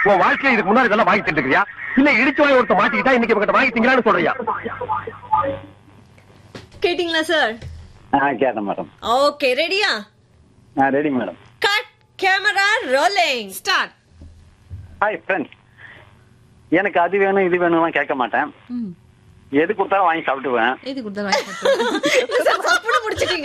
உன் வாழ்க்கையில இதுக்கு முன்னாடி இதெல்லாம் வாங்கி தின்னுக்கிறியா இல்ல இடிச்சு வாங்கி ஒருத்த மாட்டிக்கிட்டா இன்னைக்கு இவங்கிட்ட வாங்கி திங்கலான்னு சொல்றியா கேட்டிங்களா சார் ஆ கேட்டேன் மேடம் ஓகே ரெடியா ஆ ready madam cut camera rolling start hi friends எனக்கு அது வேணும் இது வேணும்லாம் கேட்க மாட்டேன் எது கொடுத்தாலும் வாங்கி சாப்பிட்டுவேன் இது கொடுத்தா வாங்கி சாப்பிடுவேன். சப்புனு முடிச்சிட்டீங்க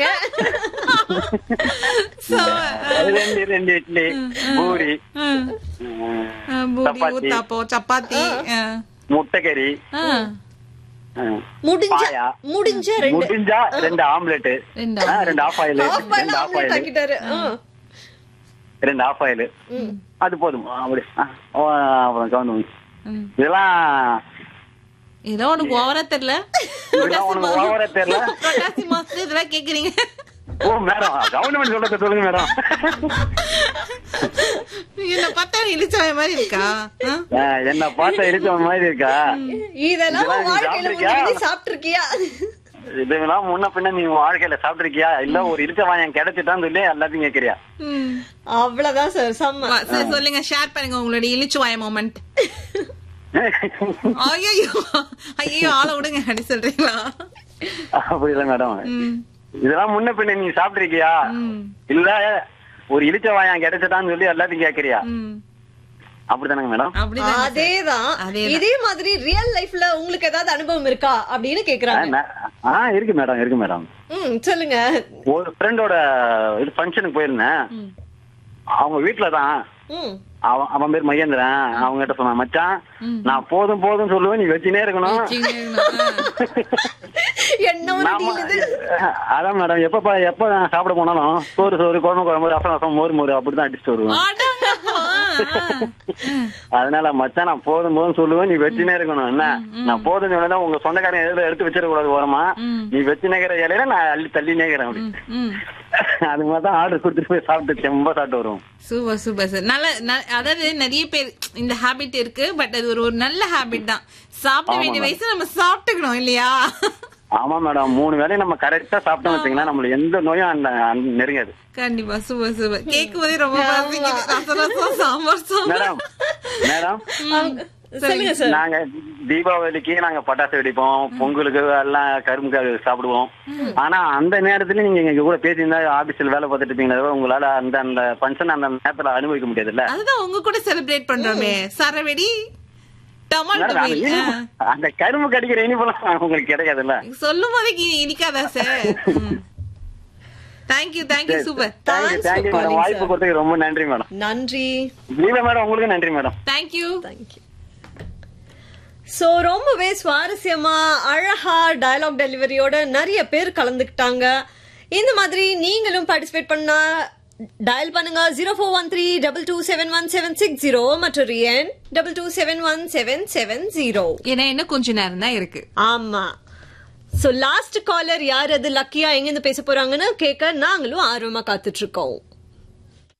So, ரெண்டு ரெண்டு இட்லி பூரி ம், ம், ஆ, பூரி சப்பாத்தி. ஊத்தாப்பம் சப்பாத்தி ஆ, முட்டைக்கறி ஆ, ம், முடிஞ்ச பாயா. முடிஞ்ச ரெண்டு முடிஞ்சா ரெண்டு ஆம்லெட் ரெண்டு ரெண்டு ஆஃப் ஆயில் ஆஃப் பண்ண ரெண்டு ஆஃப் ஆம்லெட் ஆயில் ஆக்கிட்டாரு ஆ. ரெண்டு ஆஃப் ஆயில் ம். அது போதும் அப்படி ஆ, ஓ, அப்புறம் கவனம் ம். இதெல்லாம் ஏதோ உனக்கு ஓவரா தெரியல இதெல்லாம் உனக்கு ஓவரா தெரியல புரட்டாசி மாசத்துல இதெல்லாம் கேக்குறீங்க ஓ மேடம் கவர்மெண்ட் சொல்றத சொல்லுங்க மேடம் என்ன பார்த்தா இழிச்சவய மாதிரி இருக்கா ஆ? ஆ, என்ன பார்த்தா இடிச்ச மாதிரி இருக்கா இதெல்லாம் இதெல்லாம் நீ வாழ்க்கையில சாப்பிட்டிருக்கியா? முன்னாடி சாப்பிட்டிருக்கியா இதெல்லாம் முன்ன பின்ன நீ உன் வாழ்க்கையில சாப்பிட்டிருக்கியா இல்ல ஒரு இடிச்ச வாயம் கிடைச்சிட்டான்னு சொல்லி எல்லாத்தையும் கேக்குறியா ம். அவ்வளவுதான் சார் செம்ம வா, சரி, சொல்லுங்க ஷேர் பண்ணுங்க உங்களுடைய இழிச்சுவாய மொமெண்ட் ஐயோ ஐயோ ஆளை விடுங்க அப்படி சொல்றீங்களா அப்படி இல்ல மேடம் ம், இதெல்லாம் முன்ன பின்ன நீ சாப்பிட்டிருக்கியா ம், இல்ல ஒரு இடிச்ச வாயம் கிடைச்சிட்டான்னு சொல்லி எல்லாத்தையும் கேக்குறியா ம். அப்படிதானங்க மேடம் அப்படிதான் அதேதான் அதேதான். இதே மாதிரி ரியல் லைஃப்ல உங்களுக்கு ஏதாவது அனுபவம் இருக்கா அப்படின்னு ஆ, கேக்குறாங்க ந- ஆ இருக்கு மேடம் இருக்கு மேடம் ம் சொல்லுங்க ஒரு ஃப்ரெண்டோட இது ஃபங்க்ஷனுக்கு போயிருந்தேன் ம். அவங்க வீட்டுல தான் ம் அவன் அவன் பேர் மகேந்திரன் அவங்க கிட்ட சொன்னான் மச்சான் ம். நான் போதும் போதும் சொல்லுவேன் நீ வச்சுனே இருக்கணும் வச்சுக்கினே இருக்கணும். என்ன ஒரு நாம- டீல் இது அதான் மேடம் எப்ப பா- எப்ப நான் சாப்பிட போனாலும் சோறு சோறு குழம்பு குழம்பு ரசம் ரசம் மோர் மோர் அப்படிதான் அடிச்சுட்டு வருவேன் அடங்கப்பா. அதனால மச்சான் நான் போதும் போதும் சொல்லுவேன் நீ வச்சுனே இருக்கணும் என்ன நான் போதும் சொன்னா உங்க சொந்தக்காரங்க எதுல எடுத்து வச்சிட கூடாது ஓரமா ம். நீ வச்சு நேக்கிற இலையில நான் அள்ளி தள்ளி நேக்கிறேன் அப்படி ம். அது மாதிரி தான் ஆர்டர் கொடுத்துட்டு போய் சாப்பிட்டு ரொம்ப சாப்பிட்டு வருவோம் சூப்பர் சூப்பர் சார் நல்ல ந- அதாவது நிறைய பேர் இந்த ஹாபிட் இருக்கு பட் அது ஒரு ஒரு நல்ல ஹாபிட் தான் சாப்பிட ஆமா, வேண்டிய madam. வயசு நம்ம சாப்பிட்டுக்கணும் இல்லையா ஆமா மேடம் மூணு வேலையும் நம்ம கரெக்டா சாப்பிட்டோம் வச்சீங்கன்னா நம்மளுக்கு எந்த நோயும் அந்த அந்த நெருங்காது கண்டிப்பா சூப்பர் சூப்பர் கேட்கும் போதே ரொம்ப பசிக்குது. ரசம் ரசம் சாம்பார் சாம்பார் மேடம் மேடம் அவங்க- சொல்லுங்க சார் நாங்க தீபாவளிக்கு நாங்க பட்டாசு வெடிப்போம் பொங்கலுக்கு எல்லாம் கரும்பு க- சாப்பிடுவோம் ஆனா அந்த நேரத்துல நீங்க எங்க கூட பேசியிருந்தா ஆபீஸ்ல வேலை பார்த்துட்டு இருப்பீங்களா தவிர உங்களால அந்த அந்த ஃபங்க்ஷன் அந்த நேரத்துல அனுபவிக்க முடியாதுல்ல அதுதான் உங்க கூட செலிப்ரேட் பண்றோமே சரவெடி டமால் மேடம், அந்த டபிள் இனிப்பு- அந்த கரும்பு கடிக்கிற இனிப்பெல்லாம் உங்களுக்கு கிடைக்காதுல்ல சொல்லும் போதே இ- இனிக்காதா sir thank you thank you super thank you Thanks for thank you madam calling, வாய்ப்பு sir. கொடுத்ததுக்கு ரொம்ப நன்றி மேடம் நன்றி தீபா மேடம் உங்களுக்கு நன்றி மேடம் தேங்க்யூ தேங்க்யூ சோ ரொம்பவே சுவாரஸ்யமா அழகா டயலாக் டெலிவரியோட நிறைய பேர் கலந்துக்கிட்டாங்க இந்த மாதிரி நீங்களும் பார்ட்டிசிபேட் பண்ணா டயல் பண்ணுங்க zero four one three double two seven one seven six zero மற்றும் எண் double two seven one seven seven zero ஏன்னா இன்னும் கொஞ்ச நேரம் தான் இருக்கு ஆமா சோ லாஸ்ட் காலர் யார் அது லக்கியா எங்க இருந்து பேச போறாங்கன்னு கேட்க நாங்களும் ஆர்வமா காத்துட்டு இருக்கோம்